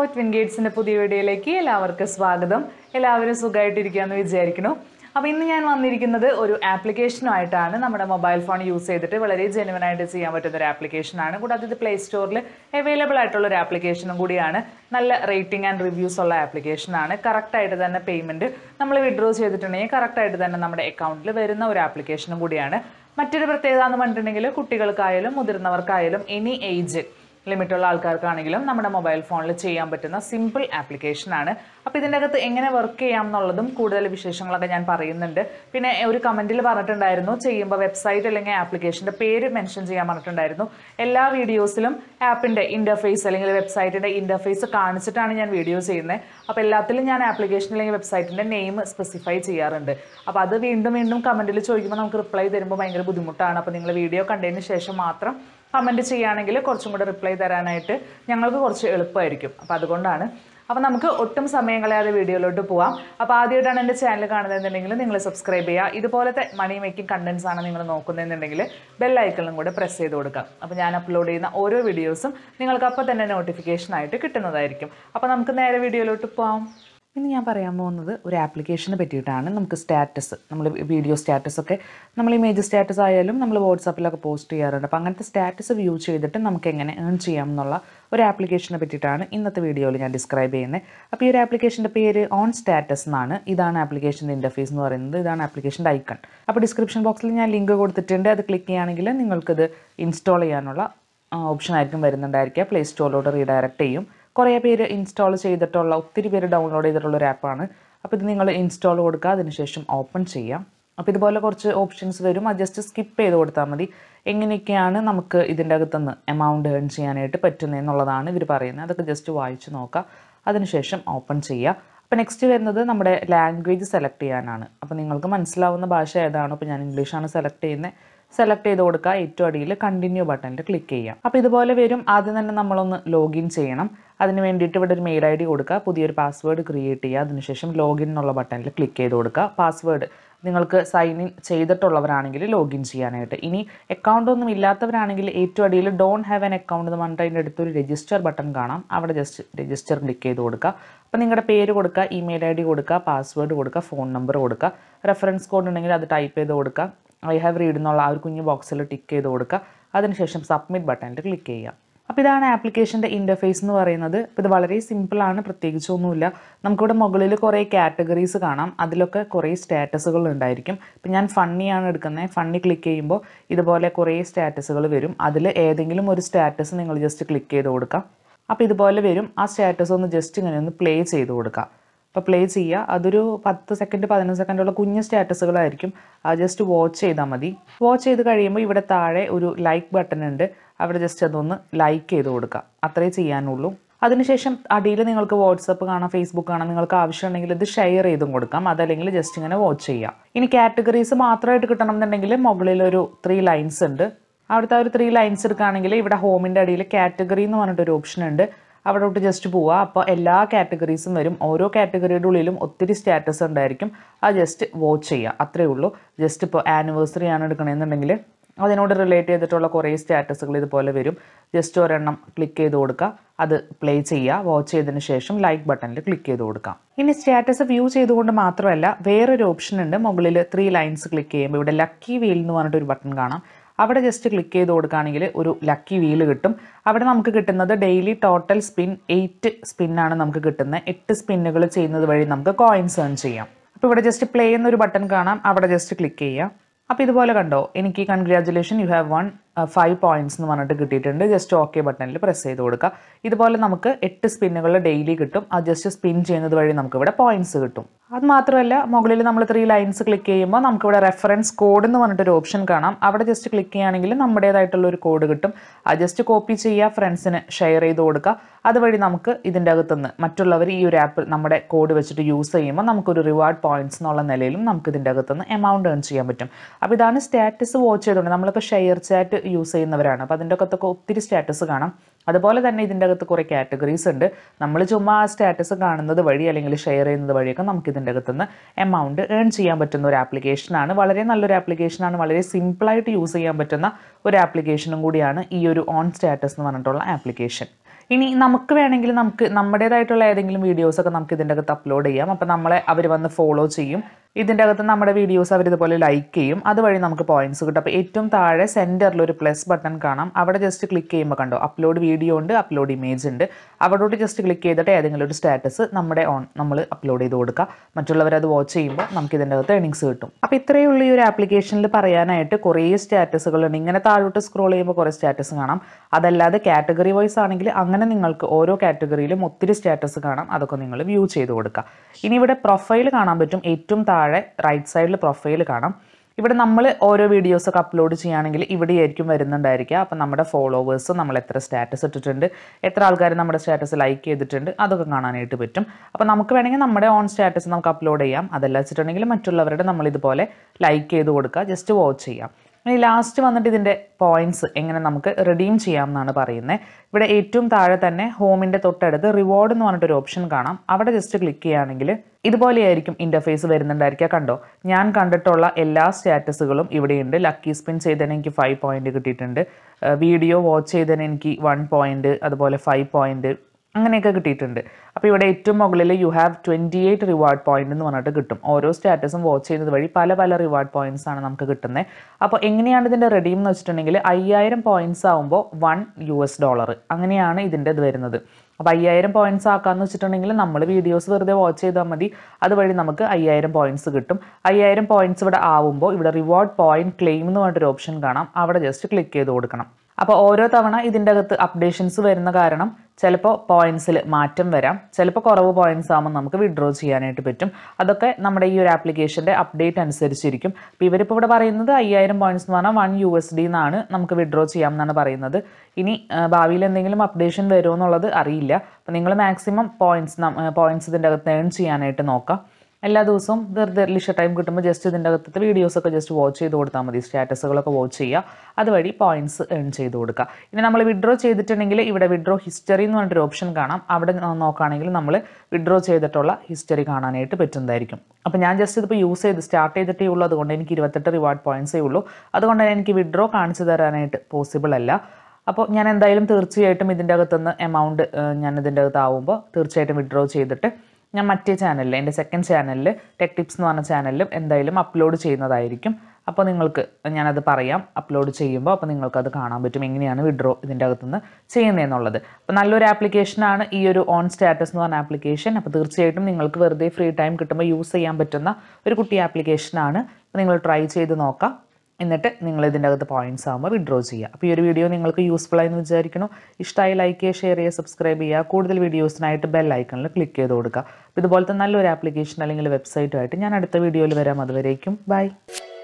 twin ഗേറ്റ്സിന്റെ പുതിയ വീഡിയോയിലേക്ക് എല്ലാവർക്കും സ്വാഗതം എല്ലാവരും സുഖമായിട്ടിരിക്കുകയെന്ന് വിചാരിക്കുന്നു അപ്പോൾ ഇന്ന് ഞാൻ വന്നിരിക്കുന്നത് ഒരു ആപ്ലിക്കേഷനുമായിട്ടാണ് നമ്മുടെ മൊബൈൽ ഫോൺ യൂസ് ചെയ്തിട്ട് വളരെ ജെനുവൻ ആയിട്ട് ചെയ്യാൻ പറ്റുന്ന ഒരു ആപ്ലിക്കേഷനാണ് കൂടാതെ ഇത് പ്ലേ സ്റ്റോറിൽ അവൈലബിൾ ആയിട്ടുള്ള ഒരു ആപ്ലിക്കേഷനും കൂടിയാണ് നല്ല റേറ്റിംഗ് ആൻഡ് റിവ്യൂസ് ഉള്ള ആപ്ലിക്കേഷനാണ് കറക്റ്റായിട്ട് തന്നെ പേയ്മെൻറ്റ് നമ്മൾ വിഡ്രോ ചെയ്തിട്ടുണ്ടെങ്കിൽ കറക്റ്റായിട്ട് തന്നെ നമ്മുടെ അക്കൗണ്ടിൽ വരുന്ന ഒരു ആപ്ലിക്കേഷനും കൂടിയാണ് മറ്റൊരു പ്രത്യേകത എന്ന് പറഞ്ഞിട്ടുണ്ടെങ്കിൽ കുട്ടികൾക്കായാലും മുതിർന്നവർക്കായാലും എനി ഏജ് ലിമിറ്റുള്ള ആൾക്കാർക്കാണെങ്കിലും നമ്മുടെ മൊബൈൽ ഫോണിൽ ചെയ്യാൻ പറ്റുന്ന സിമ്പിൾ ആപ്ലിക്കേഷനാണ് അപ്പോൾ ഇതിൻ്റെ അകത്ത് എങ്ങനെ വർക്ക് ചെയ്യാം എന്നുള്ളതും കൂടുതൽ വിശേഷങ്ങളൊക്കെ ഞാൻ പറയുന്നുണ്ട് പിന്നെ ഒരു കമൻറ്റിൽ പറഞ്ഞിട്ടുണ്ടായിരുന്നു ചെയ്യുമ്പോൾ വെബ്സൈറ്റ് അല്ലെങ്കിൽ ആപ്ലിക്കേഷൻ്റെ പേര് മെൻഷൻ ചെയ്യാൻ പറഞ്ഞിട്ടുണ്ടായിരുന്നു എല്ലാ വീഡിയോസിലും ആപ്പിൻ്റെ ഇൻ്റർഫേസ് അല്ലെങ്കിൽ വെബ്സൈറ്റിൻ്റെ ഇൻ്റർഫേസ് കാണിച്ചിട്ടാണ് ഞാൻ വീഡിയോ ചെയ്യുന്നത് അപ്പോൾ എല്ലാത്തിലും ഞാൻ ആപ്ലിക്കേഷൻ അല്ലെങ്കിൽ വെബ്സൈറ്റിൻ്റെ നെയിം സ്പെസിഫൈ ചെയ്യാറുണ്ട് അപ്പോൾ അത് വീണ്ടും വീണ്ടും കമൻറ്റിൽ ചോദിക്കുമ്പോൾ നമുക്ക് റിപ്ലൈ തരുമ്പോൾ ഭയങ്കര ബുദ്ധിമുട്ടാണ് അപ്പോൾ നിങ്ങൾ വീഡിയോ കണ്ടതിന് ശേഷം മാത്രം കമൻറ്റ് ചെയ്യുകയാണെങ്കിൽ കുറച്ചും കൂടെ റിപ്ലൈ തരാനായിട്ട് ഞങ്ങൾക്ക് കുറച്ച് എളുപ്പമായിരിക്കും അപ്പോൾ അതുകൊണ്ടാണ് അപ്പോൾ നമുക്ക് ഒട്ടും സമയം കളയാതെ വീഡിയോയിലോട്ട് പോവാം അപ്പോൾ ആദ്യമായിട്ടാണ് എൻ്റെ ചാനൽ കാണുന്നതെന്നുണ്ടെങ്കിൽ നിങ്ങൾ സബ്സ്ക്രൈബ് ചെയ്യുക ഇതുപോലത്തെ മണി മേക്കിംഗ് കണ്ടൻസ് ആണ് നിങ്ങൾ നോക്കുന്നതെന്നുണ്ടെങ്കിൽ ബെല്ലൈക്കണും കൂടെ പ്രസ് ചെയ്ത് കൊടുക്കുക അപ്പോൾ ഞാൻ അപ്ലോഡ് ചെയ്യുന്ന ഓരോ വീഡിയോസും നിങ്ങൾക്ക് അപ്പോൾ തന്നെ നോട്ടിഫിക്കേഷൻ ആയിട്ട് കിട്ടുന്നതായിരിക്കും അപ്പോൾ നമുക്ക് നേരെ വീഡിയോയിലോട്ട് പോവാം ഇന്ന് ഞാൻ പറയാൻ പോകുന്നത് ഒരു ആപ്ലിക്കേഷനെ പറ്റിയിട്ടാണ് നമുക്ക് സ്റ്റാറ്റസ് നമ്മൾ വീഡിയോ സ്റ്റാറ്റസ് ഒക്കെ നമ്മൾ ഇമേജ് സ്റ്റാറ്റസ് ആയാലും നമ്മൾ വാട്സാപ്പിലൊക്കെ പോസ്റ്റ് ചെയ്യാറുണ്ട് അപ്പോൾ അങ്ങനത്തെ സ്റ്റാറ്റസ് വ്യൂ ചെയ്തിട്ട് നമുക്ക് എങ്ങനെ ഏൺ ചെയ്യാം എന്നുള്ള ഒരു ആപ്ലിക്കേഷനെ പറ്റിയിട്ടാണ് ഇന്നത്തെ വീഡിയോയിൽ ഞാൻ ഡിസ്ക്രൈബ് ചെയ്യുന്നത് അപ്പോൾ ഈ ഒരു ആപ്ലിക്കേഷൻ്റെ പേര് ഓൺ സ്റ്റാറ്റസ് എന്നാണ് ഇതാണ് ആപ്ലിക്കേഷൻ്റെ ഇൻ്റർഫേസ് എന്ന് പറയുന്നത് ഇതാണ് ആപ്ലിക്കേഷൻ്റെ ഐക്കൺ അപ്പോൾ ഡിസ്ക്രിപ്ഷൻ ബോക്സിൽ ഞാൻ ലിങ്ക് കൊടുത്തിട്ടുണ്ട് അത് ക്ലിക്ക് ചെയ്യുകയാണെങ്കിൽ നിങ്ങൾക്കിത് ഇൻസ്റ്റാൾ ചെയ്യാനുള്ള ഓപ്ഷൻ ആയിരിക്കും വരുന്നുണ്ടായിരിക്കുക പ്ലേ സ്റ്റോറിലോട്ട് റീഡയറക്റ്റ് ചെയ്യും കുറേ പേര് ഇൻസ്റ്റാൾ ചെയ്തിട്ടുള്ള ഒത്തിരി പേര് ഡൗൺലോഡ് ചെയ്തിട്ടുള്ള ഒരു ആപ്പാണ് അപ്പോൾ ഇത് നിങ്ങൾ ഇൻസ്റ്റാൾ കൊടുക്കുക അതിനുശേഷം ഓപ്പൺ ചെയ്യാം അപ്പോൾ ഇതുപോലെ കുറച്ച് ഓപ്ഷൻസ് വരും അത് ജസ്റ്റ് സ്കിപ്പ് ചെയ്ത് കൊടുത്താൽ മതി എങ്ങനെയൊക്കെയാണ് നമുക്ക് ഇതിൻ്റെ അകത്തുനിന്ന് എമൗണ്ട് ഏൺ ചെയ്യാനായിട്ട് പറ്റുന്നതെന്നുള്ളതാണ് ഇവർ പറയുന്നത് അതൊക്കെ ജസ്റ്റ് വായിച്ച് നോക്കുക അതിനുശേഷം ഓപ്പൺ ചെയ്യുക അപ്പോൾ നെക്സ്റ്റ് വരുന്നത് നമ്മുടെ ലാംഗ്വേജ് സെലക്ട് ചെയ്യാനാണ് അപ്പോൾ നിങ്ങൾക്ക് മനസ്സിലാവുന്ന ഭാഷ ഏതാണോ അപ്പോൾ ഞാൻ ഇംഗ്ലീഷാണ് സെലക്ട് ചെയ്യുന്നത് സെലക്ട് ചെയ്ത് കൊടുക്കുക ഏറ്റവും അടിയിൽ കണ്ടിന്യൂ ബട്ടണിൽ ക്ലിക്ക് ചെയ്യാം അപ്പോൾ ഇതുപോലെ വരും ആദ്യം തന്നെ നമ്മളൊന്ന് ലോഗിൻ ചെയ്യണം അതിന് വേണ്ടിയിട്ട് ഇവിടെ ഒരു മെയിൽ ഐ ഡി കൊടുക്കുക പുതിയൊരു പാസ്വേഡ് ക്രിയേറ്റ് ചെയ്യുക അതിനുശേഷം ലോഗിൻ എന്നുള്ള ബട്ടണിൽ ക്ലിക്ക് ചെയ്ത് കൊടുക്കുക പാസ്വേഡ് നിങ്ങൾക്ക് സൈൻ ഇൻ ചെയ്തിട്ടുള്ളവരാണെങ്കിൽ ലോഗിൻ ചെയ്യാനായിട്ട് ഇനി അക്കൗണ്ട് ഒന്നും ഇല്ലാത്തവരാണെങ്കിൽ ഏറ്റവും അടിയിൽ ഡോൺ ഹാവ് എൻ അക്കൗണ്ട് എന്ന് പറഞ്ഞിട്ട് അതിൻ്റെ അടുത്തൊരു രജിസ്റ്റർ ബട്ടൺ കാണാം അവിടെ ജസ്റ്റ് രജിസ്റ്റർ ക്ലിക്ക് ചെയ്ത് കൊടുക്കുക അപ്പോൾ നിങ്ങളുടെ പേര് കൊടുക്കുക ഇമെയിൽ ഐ ഡി കൊടുക്കുക പാസ്വേഡ് കൊടുക്കുക ഫോൺ നമ്പർ കൊടുക്കുക റെഫറൻസ് കോഡ് ഉണ്ടെങ്കിൽ അത് ടൈപ്പ് ചെയ്ത് കൊടുക്കുക ഐ ഹാവ് റീഡ് എന്നുള്ള ആ ഒരു കുഞ്ഞു ബോക്സിൽ ടിക്ക് ചെയ്ത് കൊടുക്കുക അതിനുശേഷം സബ്മിറ്റ് ബട്ടണിൽ ക്ലിക്ക് ചെയ്യുക അപ്പോൾ ഇതാണ് ആപ്ലിക്കേഷൻ്റെ ഇൻ്റർഫേസ് എന്ന് പറയുന്നത് അപ്പോൾ ഇത് വളരെ സിമ്പിളാണ് പ്രത്യേകിച്ചൊന്നുമില്ല നമുക്കിവിടെ മുകളിൽ കുറേ കാറ്റഗറീസ് കാണാം അതിലൊക്കെ കുറേ സ്റ്റാറ്റസുകൾ ഉണ്ടായിരിക്കും ഇപ്പോൾ ഞാൻ ഫണ്ണിയാണ് എടുക്കുന്നത് ഫണ്ണി ക്ലിക്ക് ചെയ്യുമ്പോൾ ഇതുപോലെ കുറേ സ്റ്റാറ്റസുകൾ വരും അതിൽ ഏതെങ്കിലും ഒരു സ്റ്റാറ്റസ് നിങ്ങൾ ജസ്റ്റ് ക്ലിക്ക് ചെയ്ത് കൊടുക്കുക അപ്പോൾ ഇതുപോലെ വരും ആ സ്റ്റാറ്റസ് ഒന്ന് ജസ്റ്റ് ഇങ്ങനെ ഒന്ന് പ്ലേ ചെയ്ത് കൊടുക്കുക അപ്പോൾ പ്ലേ ചെയ്യുക അതൊരു പത്ത് സെക്കൻഡ് പതിനഞ്ച് സെക്കൻഡുള്ള കുഞ്ഞ് സ്റ്റാറ്റസുകളായിരിക്കും അത് ജസ്റ്റ് വാച്ച് ചെയ്താൽ മതി വാച്ച് ചെയ്ത് കഴിയുമ്പോൾ ഇവിടെ താഴെ ഒരു ലൈക്ക് ബട്ടൺ ഉണ്ട് അവിടെ ജസ്റ്റ് അതൊന്ന് ലൈക്ക് ചെയ്ത് കൊടുക്കുക അത്രേ ചെയ്യാനുള്ളൂ അതിനുശേഷം അടിയിൽ നിങ്ങൾക്ക് വാട്സപ്പ് കാണാം ഫേസ്ബുക്ക് കാണാം നിങ്ങൾക്ക് ആവശ്യമുണ്ടെങ്കിൽ ഇത് ഷെയർ ചെയ്തും കൊടുക്കാം അതല്ലെങ്കിൽ ജസ്റ്റ് ഇങ്ങനെ വാച്ച് ചെയ്യാം ഇനി കാറ്റഗറീസ് മാത്രമായിട്ട് കിട്ടണം എന്നുണ്ടെങ്കിൽ മുകളിൽ ഒരു ത്രീ ലൈൻസ് ഉണ്ട് അവിടുത്തെ ഒരു ത്രീ ലൈൻസ് എടുക്കുകയാണെങ്കിൽ ഇവിടെ ഹോമിൻ്റെ അടിയിൽ കാറ്റഗറി എന്ന് പറഞ്ഞിട്ടൊരു ഓപ്ഷൻ ഉണ്ട് അവിടോട്ട് ജസ്റ്റ് പോവുക അപ്പോൾ എല്ലാ കാറ്റഗറീസും വരും ഓരോ കാറ്റഗറിയുടെ ഉള്ളിലും ഒത്തിരി സ്റ്റാറ്റസ് ഉണ്ടായിരിക്കും അത് ജസ്റ്റ് വാച്ച് ചെയ്യുക അത്രേ ഉള്ളൂ ജസ്റ്റ് ഇപ്പോൾ ആനിവേഴ്സറി ആണ് എടുക്കണമെന്നുണ്ടെങ്കിൽ അതിനോട് റിലേറ്റ് ചെയ്തിട്ടുള്ള കുറേ സ്റ്റാറ്റസുകൾ ഇതുപോലെ വരും ജസ്റ്റ് ഒരെണ്ണം ക്ലിക്ക് ചെയ്ത് കൊടുക്കുക അത് പ്ലേ ചെയ്യുക വാച്ച് ചെയ്തതിന് ശേഷം ലൈക്ക് ബട്ടണിൽ ക്ലിക്ക് ചെയ്ത് കൊടുക്കാം ഇനി സ്റ്റാറ്റസ് വ്യൂ ചെയ്തുകൊണ്ട് മാത്രമല്ല വേറൊരു ഓപ്ഷൻ ഉണ്ട് മുകളിൽ ത്രീ ലൈൻസ് ക്ലിക്ക് ചെയ്യുമ്പോൾ ഇവിടെ ലക്കി വീൽ എന്ന് പറഞ്ഞിട്ടൊരു ബട്ടൺ കാണാം അവിടെ ജസ്റ്റ് ക്ലിക്ക് ചെയ്ത് കൊടുക്കുകയാണെങ്കിൽ ഒരു ലക്കി വീല് കിട്ടും അവിടെ നമുക്ക് കിട്ടുന്നത് ഡെയിലി ടോട്ടൽ സ്പിൻ എയ്റ്റ് സ്പിന്നാണ് നമുക്ക് കിട്ടുന്നത് എട്ട് സ്പിന്നുകൾ ചെയ്യുന്നത് വഴി നമുക്ക് കോയിൻസ് ഏൺ ചെയ്യാം അപ്പോൾ ഇവിടെ ജസ്റ്റ് പ്ലേ എന്നൊരു ബട്ടൺ കാണാം അവിടെ ജസ്റ്റ് ക്ലിക്ക് ചെയ്യാം അപ്പോൾ ഇതുപോലെ കണ്ടോ എനിക്ക് congratulation you have one five points എന്ന് പറഞ്ഞിട്ട് കിട്ടിയിട്ടുണ്ട് ജസ്റ്റ് ഓക്കെ ബട്ടണിൽ പ്രസ് ചെയ്ത് കൊടുക്കുക ഇതുപോലെ നമുക്ക് എട്ട് സ്പിന്നുകൾ ഡെയിലി കിട്ടും അത് ജസ്റ്റ് സ്പിൻ ചെയ്യുന്നത് വഴി നമുക്ക് ഇവിടെ പോയിന്റ്സ് കിട്ടും അത് മാത്രമല്ല മുകളിൽ നമ്മൾ ത്രീ ലൈൻസ് ക്ലിക്ക് ചെയ്യുമ്പോൾ നമുക്കിവിടെ റെഫറൻസ് കോഡ് എന്ന് പറഞ്ഞിട്ടൊരു ഓപ്ഷൻ കാണാം അവിടെ ജസ്റ്റ് ക്ലിക്ക് ചെയ്യുകയാണെങ്കിൽ നമ്മുടേതായിട്ടുള്ള ഒരു കോഡ് കിട്ടും അത് ജസ്റ്റ് കോപ്പി ചെയ്യുക ഫ്രണ്ട്സിന് ഷെയർ ചെയ്ത് കൊടുക്കുക അതുവഴി നമുക്ക് ഇതിൻ്റെ അകത്തുനിന്ന് മറ്റുള്ളവർ ഈ ഒരു ആപ്പ് നമ്മുടെ കോഡ് വെച്ചിട്ട് യൂസ് ചെയ്യുമ്പോൾ നമുക്കൊരു റിവാർഡ് പോയിന്റ്സ് എന്നുള്ള നിലയിലും നമുക്ക് ഇതിൻ്റെ അകത്തുനിന്ന് എമൗണ്ട് ഏൺ ചെയ്യാൻ പറ്റും അപ്പോൾ ഇതാണ് സ്റ്റാറ്റസ് വാച്ച് ചെയ്തുകൊണ്ട് നമ്മളിപ്പോൾ ഷെയർ ചാറ്റ് യൂസ് ചെയ്യുന്നവരാണ് അപ്പോൾ അതിൻ്റെ അകത്തൊക്കെ ഒത്തിരി സ്റ്റാറ്റസ് കാണാം അതുപോലെ തന്നെ ഇതിൻ്റെ അകത്ത് കുറേ കാറ്റഗറീസ് ഉണ്ട് നമ്മൾ ചുമ്മാ ആ സ്റ്റാറ്റസ് കാണുന്നത് വഴി അല്ലെങ്കിൽ ഷെയർ ചെയ്യുന്നത് വഴിയൊക്കെ നമുക്ക് ഇതിൻ്റെ അകത്തുനിന്ന് എമൗണ്ട് ഏൺ ചെയ്യാൻ പറ്റുന്ന ഒരു ആപ്ലിക്കേഷനാണ് വളരെ നല്ലൊരു ആപ്ലിക്കേഷനാണ് വളരെ സിമ്പിളായിട്ട് യൂസ് ചെയ്യാൻ പറ്റുന്ന ഒരു ആപ്ലിക്കേഷനും കൂടിയാണ് ഈ ഒരു ഓൺ സ്റ്റാറ്റസ് എന്ന് പറഞ്ഞിട്ടുള്ള ആപ്ലിക്കേഷൻ ഇനി നമുക്ക് വേണമെങ്കിൽ നമുക്ക് നമ്മുടേതായിട്ടുള്ള ഏതെങ്കിലും വീഡിയോസൊക്കെ നമുക്ക് ഇതിൻ്റെ അകത്ത് അപ്ലോഡ് ചെയ്യാം അപ്പോൾ നമ്മളെ അവർ വന്ന് ഫോളോ ചെയ്യും ഇതിൻ്റെ അകത്ത് നമ്മുടെ വീഡിയോസ് അവർ ഇതുപോലെ ലൈക്ക് ചെയ്യും അതുവഴി നമുക്ക് പോയിന്റ്സ് കിട്ടും അപ്പോൾ ഏറ്റവും താഴെ സെൻറ്ററിൽ ഒരു പ്ലസ് ബട്ടൺ കാണാം അവിടെ ജസ്റ്റ് ക്ലിക്ക് ചെയ്യുമ്പോൾ കണ്ടോ അപ്ലോഡ് വീഡിയോ ഉണ്ട് അപ്ലോഡ് ഇമേജ് ഉണ്ട് അവിടോട്ട് ജസ്റ്റ് ക്ലിക്ക് ചെയ്തിട്ട് ഏതെങ്കിലും ഒരു സ്റ്റാറ്റസ് നമ്മുടെ ഓൺ നമ്മൾ അപ്ലോഡ് ചെയ്ത് കൊടുക്കുക മറ്റുള്ളവർ അത് വാച്ച് ചെയ്യുമ്പോൾ നമുക്ക് ഇതിൻ്റെ അകത്ത് ഏണിങ്സ് കിട്ടും അപ്പോൾ ഇത്രയേ ഉള്ളൂ ഈ ഒരു ആപ്ലിക്കേഷനിൽ പറയാനായിട്ട് കുറേ സ്റ്റാറ്റസുകളുണ്ട് ഇങ്ങനെ താഴോട്ട് സ്ക്രോൾ ചെയ്യുമ്പോൾ കുറേ സ്റ്റാറ്റസ് കാണാം അതല്ലാതെ കാറ്റഗറി വൈസ് ആണെങ്കിൽ അങ്ങനെ നിങ്ങൾക്ക് ഓരോ കാറ്റഗറിയിലും ഒത്തിരി സ്റ്റാറ്റസ് കാണാം അതൊക്കെ നിങ്ങൾ വ്യൂ ചെയ്ത് കൊടുക്കുക ഇനി ഇവിടെ പ്രൊഫൈൽ കാണാൻ പറ്റും ഏറ്റവും താഴെ റൈറ്റ് സൈഡിൽ പ്രൊഫൈൽ കാണാം ഇവിടെ നമ്മൾ ഓരോ വീഡിയോസൊക്കെ അപ്ലോഡ് ചെയ്യുകയാണെങ്കിൽ ഇവിടെയായിരിക്കും വരുന്നുണ്ടായിരിക്കുക അപ്പം നമ്മുടെ ഫോളോവേഴ്സ് നമ്മൾ എത്ര സ്റ്റാറ്റസ് ഇട്ടിട്ടുണ്ട് എത്ര ആൾക്കാർ നമ്മുടെ സ്റ്റാറ്റസ് ലൈക്ക് ചെയ്തിട്ടുണ്ട് അതൊക്കെ കാണാനായിട്ട് പറ്റും അപ്പോൾ നമുക്ക് വേണമെങ്കിൽ നമ്മുടെ ഓൺ സ്റ്റാറ്റസ് നമുക്ക് അപ്ലോഡ് ചെയ്യാം അതല്ല വെച്ചിട്ടുണ്ടെങ്കിൽ മറ്റുള്ളവരുടെ നമ്മൾ ഇതുപോലെ ലൈക്ക് ചെയ്ത് കൊടുക്കുക ജസ്റ്റ് വാച്ച് ചെയ്യാം ഇനി ലാസ്റ്റ് വന്നിട്ട് ഇതിൻ്റെ പോയിന്റ്സ് എങ്ങനെ നമുക്ക് റിഡീം ചെയ്യാം എന്നാണ് പറയുന്നത് ഇവിടെ ഏറ്റവും താഴെ തന്നെ ഹോമിൻ്റെ തൊട്ടടുത്ത് റിവാർഡ് എന്ന് പറഞ്ഞിട്ടൊരു ഓപ്ഷൻ കാണാം അവിടെ ജസ്റ്റ് ക്ലിക്ക് ചെയ്യുകയാണെങ്കിൽ ഇതുപോലെയായിരിക്കും ഇൻ്റർഫേസ് വരുന്നുണ്ടായിരിക്കുക കണ്ടോ ഞാൻ കണ്ടിട്ടുള്ള എല്ലാ സ്റ്റാറ്റസുകളും ഇവിടെയുണ്ട് ലക്കി സ്പിൻ ചെയ്തതിന് എനിക്ക് ഫൈവ് പോയിന്റ് കിട്ടിയിട്ടുണ്ട് വീഡിയോ വാച്ച് ചെയ്തതിന് എനിക്ക് വൺ പോയിന്റ് അതുപോലെ ഫൈവ് പോയിന്റ് അങ്ങനെയൊക്കെ കിട്ടിയിട്ടുണ്ട് അപ്പോൾ ഇവിടെ ഏറ്റവും മുകളിൽ you have twenty eight reward point എന്ന് പറഞ്ഞിട്ട് കിട്ടും ഓരോ സ്റ്റാറ്റസും വാച്ച് ചെയ്യുന്നത് വഴി പല പല റിവാർഡ് പോയിന്റ്സ് ആണ് നമുക്ക് കിട്ടുന്നത് അപ്പോൾ എങ്ങനെയാണ് ഇതിൻ്റെ റെഡീം എന്ന് വെച്ചിട്ടുണ്ടെങ്കിൽ അയ്യായിരം പോയിന്റ്സ് ആകുമ്പോൾ വൺ യു എസ് ഡോളർ അങ്ങനെയാണ് ഇതിൻ്റെ ഇത് വരുന്നത് അപ്പോൾ അയ്യായിരം പോയിന്റ്സ് ആക്കാന്ന് വെച്ചിട്ടുണ്ടെങ്കിൽ നമ്മൾ വീഡിയോസ് വെറുതെ വാച്ച് ചെയ്താൽ മതി അതുവഴി നമുക്ക് അയ്യായിരം പോയിന്റ്സ് കിട്ടും അയ്യായിരം പോയിന്റ്സ് ഇവിടെ ആവുമ്പോൾ ഇവിടെ റിവാർഡ് പോയിന്റ് ക്ലെയിം എന്ന് പറഞ്ഞിട്ടൊരു ഓപ്ഷൻ കാണാം അവിടെ ജസ്റ്റ് ക്ലിക്ക് ചെയ്ത് കൊടുക്കണം അപ്പോൾ ഓരോ തവണ ഇതിൻ്റെ അകത്ത് അപ്ഡേഷൻസ് വരുന്ന കാരണം ചിലപ്പോൾ പോയിന്റ്സിൽ മാറ്റം വരാം ചിലപ്പോൾ കുറവ് പോയിന്റ്സ് ആകുമ്പോൾ നമുക്ക് വിഡ്രോ ചെയ്യാനായിട്ട് പറ്റും അതൊക്കെ നമ്മുടെ ഈ ഒരു ആപ്ലിക്കേഷൻ്റെ അപ്ഡേറ്റ് അനുസരിച്ചിരിക്കും അപ്പോൾ ഇവരിപ്പോൾ ഇവിടെ പറയുന്നത് അയ്യായിരം പോയിന്റ്സ് എന്ന് പറഞ്ഞാൽ വൺ യു എസ് ഡി എന്നാണ് നമുക്ക് വിഡ്രോ ചെയ്യാം എന്നാണ് പറയുന്നത് ഇനി ആ, ഭാവിയിൽ എന്തെങ്കിലും അപ്ഡേഷൻ വരുമോ എന്നുള്ളത് അറിയില്ല അപ്പോൾ നിങ്ങൾ മാക്സിമം പോയിന്റ്സ് പോയിന്റ്സ് ഇതിൻ്റെ അകത്ത് ഏൺ ചെയ്യാനായിട്ട് നോക്കാം എല്ലാ ദിവസവും വെറുതെ ലിഷ ടൈം കിട്ടുമ്പോൾ ജസ്റ്റ് ഇതിൻ്റെ അകത്തത്തെ വീഡിയോസൊക്കെ ജസ്റ്റ് വാച്ച് ചെയ്ത് കൊടുത്താൽ മതി സ്റ്റാറ്റസുകളൊക്കെ വാച്ച് ചെയ്യുക അതുവഴി പോയിന്റ്സ് ഏൺ ചെയ്ത് കൊടുക്കുക ഇനി നമ്മൾ വിഡ്രോ ചെയ്തിട്ടുണ്ടെങ്കിൽ ഇവിടെ വിഡ്രോ ഹിസ്റ്ററി എന്ന് പറഞ്ഞിട്ടൊരു ഓപ്ഷൻ കാണാം അവിടെ നോ- നോക്കുകയാണെങ്കിൽ നമ്മൾ വിഡ്രോ ചെയ്തിട്ടുള്ള ഹിസ്റ്ററി കാണാനായിട്ട് പറ്റുന്നതായിരിക്കും അപ്പോൾ ഞാൻ ജസ്റ്റ് ഇതിപ്പോൾ യൂസ് ചെയ്ത് സ്റ്റാർട്ട് ചെയ്തിട്ടേ ഉള്ളൂ അതുകൊണ്ട് എനിക്ക് ഇരുപത്തെട്ട് റിവാർഡ് പോയിന്റ്സേ ഉള്ളൂ അതുകൊണ്ട് തന്നെ എനിക്ക് വിഡ്രോ കാണിച്ചു തരാനായിട്ട് പോസിബിൾ അല്ല അപ്പോൾ ഞാൻ എന്തായാലും തീർച്ചയായിട്ടും ഇതിൻ്റെ അകത്തുനിന്ന് എമൗണ്ട് ഞാൻ ഇതിൻ്റെ അകത്താവുമ്പോൾ തീർച്ചയായിട്ടും വിഡ്രോ ചെയ്തിട്ട് ഞാൻ മറ്റേ ചാനലിൽ എൻ്റെ സെക്കൻഡ് ചാനലിൽ ടെക് ടിപ്സ് എന്ന് പറഞ്ഞ ചാനലിലും എന്തായാലും അപ്ലോഡ് ചെയ്യുന്നതായിരിക്കും അപ്പോൾ നിങ്ങൾക്ക് ഞാനത് പറയാം അപ്ലോഡ് ചെയ്യുമ്പോൾ അപ്പോൾ നിങ്ങൾക്കത് കാണാൻ പറ്റും എങ്ങനെയാണ് വിഡ്രോ ഇതിൻ്റെ അകത്തുനിന്ന് ചെയ്യുന്നതെന്നുള്ളത് അപ്പോൾ നല്ലൊരു ആപ്ലിക്കേഷനാണ് ഈ ഒരു ഓൺ സ്റ്റാറ്റസ് എന്ന് പറഞ്ഞ ആപ്ലിക്കേഷൻ അപ്പോൾ തീർച്ചയായിട്ടും നിങ്ങൾക്ക് വെറുതെ ഫ്രീ ടൈം കിട്ടുമ്പോൾ യൂസ് ചെയ്യാൻ പറ്റുന്ന ഒരു കുട്ടി ആപ്ലിക്കേഷനാണ് അപ്പോൾ നിങ്ങൾ ട്രൈ ചെയ്ത് നോക്കാം എന്നിട്ട് നിങ്ങൾ ഇതിൻ്റെ അകത്ത് പോയിന്റ്സ് ആകുമ്പോൾ വിഡ്രോ ചെയ്യുക അപ്പോൾ ഈ ഒരു വീഡിയോ നിങ്ങൾക്ക് യൂസ്ഫുൾ ആയെന്ന് വിചാരിക്കുന്നു ഇഷ്ടമായി ലൈക്ക് ചെയ്യുക ഷെയർ ചെയ്യുക സബ്സ്ക്രൈബ് ചെയ്യുക കൂടുതൽ വീഡിയോസിനായിട്ട് ബെൽ ഐക്കണിൽ ക്ലിക്ക് ചെയ്ത് കൊടുക്കുക അപ്പോൾ ഇതുപോലത്തെ നല്ലൊരു ആപ്ലിക്കേഷൻ അല്ലെങ്കിൽ വെബ്സൈറ്റുമായിട്ട് ഞാൻ അടുത്ത വീഡിയോയിൽ വരാം അതുവരേക്കും ബൈ